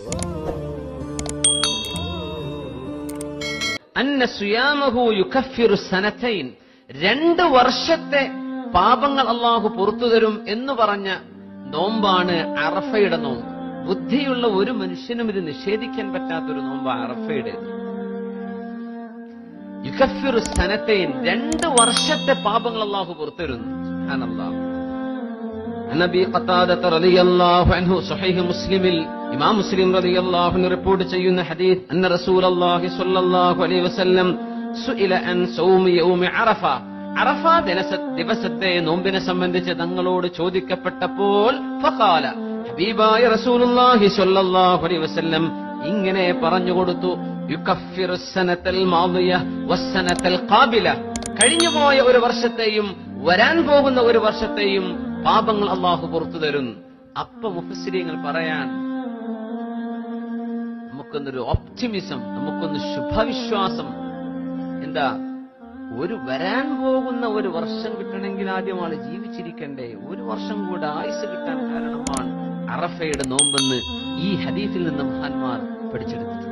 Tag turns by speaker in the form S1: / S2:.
S1: അന്ന സുയാമഹു യുക്കഫിറു സനത്തൈൻ രണ്ട് വർഷത്തെ പാപങ്ങൾ അള്ളാഹു പുറത്തു തരും എന്ന് പറഞ്ഞ നോമ്പാണ് അറഫയുടെ നോമ്പ് ബുദ്ധിയുള്ള ഒരു മനുഷ്യനും ഇത് നിഷേധിക്കാൻ പറ്റാത്തൊരു നോമ്പ് അറഫയുടെ യുക്കഫിറു സനത്തൈൻ രണ്ട് വർഷത്തെ പാപങ്ങൾ അള്ളാഹു പുറത്തു തരുന്നു സുബ്ഹാനല്ലാഹ്. عن ابي قتادة رضي الله عنه صحيح مسلم ഇമാം മുസ്ലിം റളിയല്ലാഹു അൻഹു റിപ്പോർട്ട് ചെയ്യുന്ന ഹദീസ് അന്ന റസൂലല്ലാഹി സ്വല്ലല്ലാഹു അലൈഹി വസല്ലം സുഇല അൻ സൗമി യൗമി അറഫ അറഫ ദിനസ- ദിവസത്തെ നോമ്പിനെ സംബന്ധിച്ച് തങ്ങളോട് ചോദിക്കപ്പെട്ടപ്പോൾ ഫഖാല ഹബീബായ റസൂലുള്ളാഹി സ്വല്ലല്ലാഹു അലൈഹി വസല്ലം ഇങ്ങനെ പറഞ്ഞു കൊടുത്തു യുകഫിറു സനത്തൽ മാദിയ വസ്സനത്തൽ ഖാബില കഴിഞ്ഞുപോയ ഒരു വർഷത്തെയും വരാൻ പോകുന്ന ഒരു വർഷത്തെയും പാപങ്ങൾ അള്ളാഹു പുറത്തു തരും അപ്പൊ മുഫസ്സിരിങ്ങൾ പറയാൻ നമുക്കൊന്നൊരു ഓപ്റ്റിമിസം നമുക്കൊന്ന് ശുഭവിശ്വാസം എന്താ ഒരു വരാൻ പോകുന്ന ഒരു വർഷം കിട്ടണമെങ്കിൽ ആദ്യം ആള് ജീവിച്ചിരിക്കണ്ടേ ഒരു വർഷം കൂടെ ആയുസ് കിട്ടാൻ കാരണമാണ് അറഫയുടെ നോമ്പെന്ന് ഈ ഹദീസിൽ നിന്ന് മഹാന്മാർ പഠിച്ചെടുത്തത്